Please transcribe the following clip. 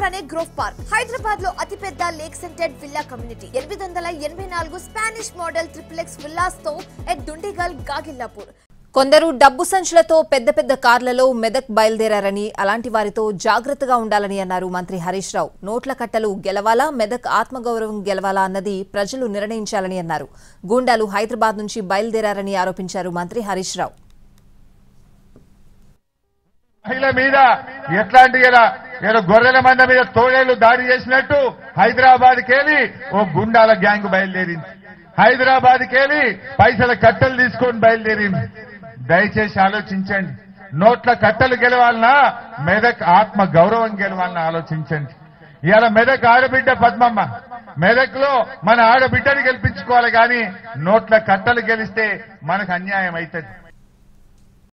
పక్కనే grove park Hyderabad లో అతిపెద్ద లేక్ సెంటెడ్ విల్లా కమ్యూనిటీ ఎనిమిది వందల ఎనభై నాలుగు స్పానిష్ మోడల్ ట్రిప్లెక్స్ విల్లాస్ తో ఎట్ దుండిగల్ గాగిల్లాపూర్ కొందరు డబ్బు సంచులతో పెద్ద పెద్ద కార్లలో మెదక్ బయలుదేరారని అలాంటి వారితో జాగ్రత్తగా ఉండాలని అన్నారు మంత్రి హరీష్ రావు నోట్ల కట్టలు గెలవాలా మెదక్ ఆత్మగౌరవం గెలవాలా అన్నది ప్రజలు నిర్ణయించాలని అన్నారు గూండాలు హైదరాబాద్ నుంచి బయలుదేరారని ఆరోపించారు మంత్రి హరీష్ రావు మహిళ మీద ఎట్లాంటి ఇలా ఏదో గొర్రెల మంద మీద తోడేళ్లు దాడి చేసినట్టు హైదరాబాద్ కేలి ఓ గుండాల గ్యాంగ్ బయలుదేరింది హైదరాబాద్ కేలి పైసల కట్టలు తీసుకొని బయలుదేరింది దయచేసి ఆలోచించండి నోట్ల కట్టలు గెలవాలన్నా మెదక్ ఆత్మ గౌరవం గెలవాలన్నా ఆలోచించండి ఇవాళ మెదక్ ఆడబిడ్డ పద్మమ్మ మెదక్ లో మన ఆడబిడ్డని గెలిపించుకోవాలి కానీ నోట్ల కట్టలు గెలిస్తే మనకు అన్యాయం అవుతుంది